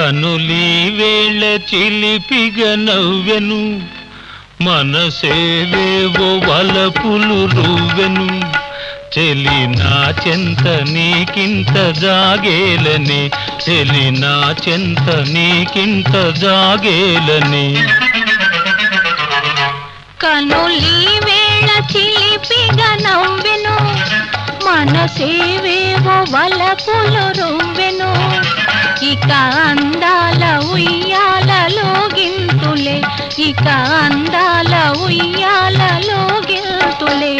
కనులీ వేళ చిలిపిగ నవ్వెను మనసేవేవో వలపులు రువ్వెను చెలి నా చెంత నీకింత జాగేలని చెలి నా చెంత నీకింత జాగేలని కనులీ వేళ చిలిపిగా నవ్వెను మనసేవేవో వలపులు రువ్వెను ఇక అందాల ఉయ్యాలలో గింతులే ఇక అందాల ఉయ్యాలలో గింతులే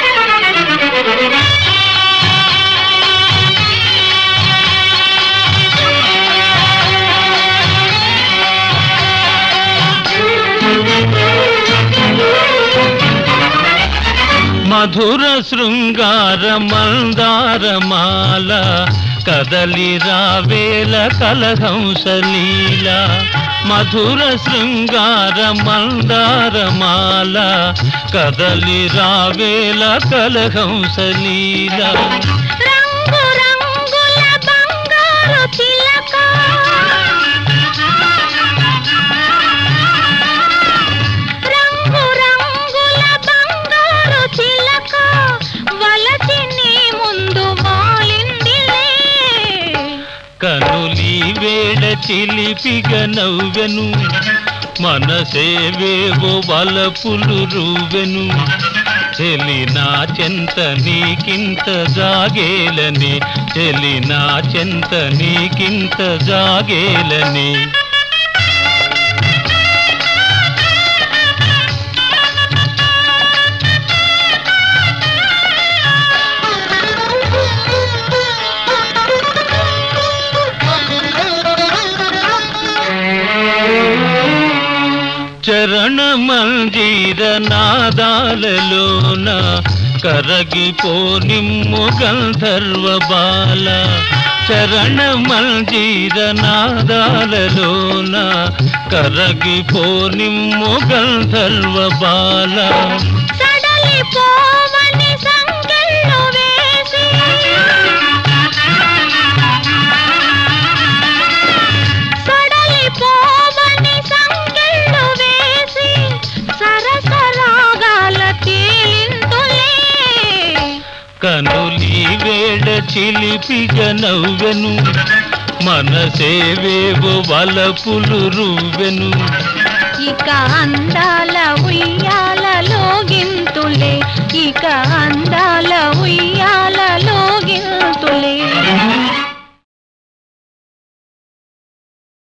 మధుర శృంగార మందారమాల కదలి రావేల కలహంసలీల మధుర శృంగార మందారమాల కదలి రావేల కలహంసలీల రంగు రంగుల బంగారు చిలక రంగు రంగుల బంగారు చిలక వలచి నీ ముందు వాలిందిలే కనులి వేళ చిలిపిగ నవ్వెను మనసేవేవో వలపులు రువ్వెను చెలి నా చెంత నీకింత జాగేలని చెలి నా చెంత నీకింత జాగేలని చరణ మంజీర నాదాలలోన కరగిపో నిమ్ము గంధర్వ బాల చరణ మంజీర నాదాలలోన కరగిపో నిమ్ము గంధర్వ బాల సడలి పోవని సంకెళ్ళు వేసి సడలి పోవని సంకెళ్ళు వేసి సరసరాగాల తేలింతులే కనులి వేడ చిలిపిగ నవ్వెను మనసేవేవో వలపులు రువ్వెను ఇక అందాల ఉయ్యాలలో గింతులే ఇక అందాల ఉయ్యాల